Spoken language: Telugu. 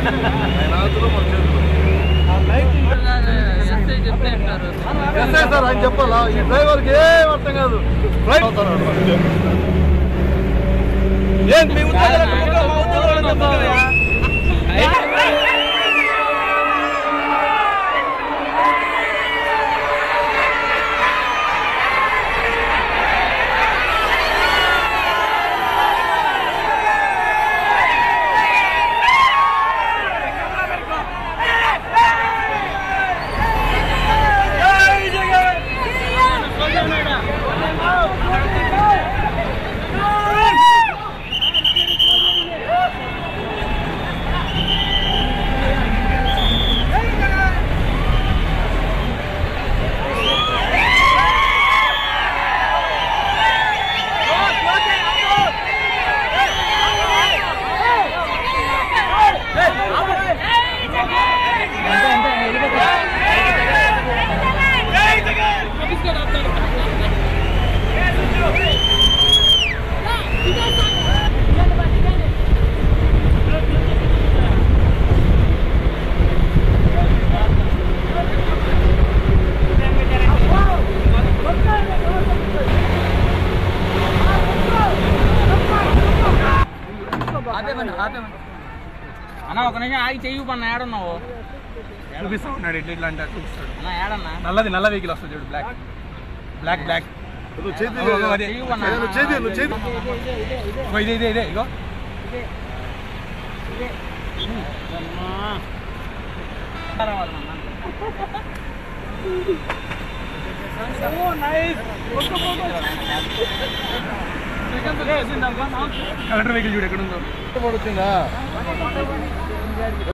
ఆయన ఆతులో మన చేతిలో ఎస్ఐ చెప్తే అంటారు ఎస్ఐ సార్ ఆయన చెప్పాలా ఈ డ్రైవర్కి ఏం అర్థం కాదు రైట్ అవుతున్నాడు అంతే. ఏం మీ ఉద్యోగాలకు ముగ్గురు, మా ఉద్యోగాలకు ముగ్గురు. ఆపేమని ఆపేమని అన్న ఒక నిమిషం ఆగి చెయ్యి పన్న ఏడున్నావు చూపిస్తా ఉన్నాడు ఇట్లా ఇట్లా అంటే చూపిస్తాడు అన్న ఏడన్నా నల్లది నల్ల వెహికల్ వస్తుంది చూడు బ్లాక్ బ్లాక్ బ్లాక్ నువ్వు చేతి ఓ, అదే. చెయ్యి పన్న నువ్వు చేతి నువ్వు చేతి ఇగో ఇదే ఇదే ఇదే ఇగో కలెక్టర్ వెహికల్ చూడు ఎక్కడ ఉందో పడుతుందా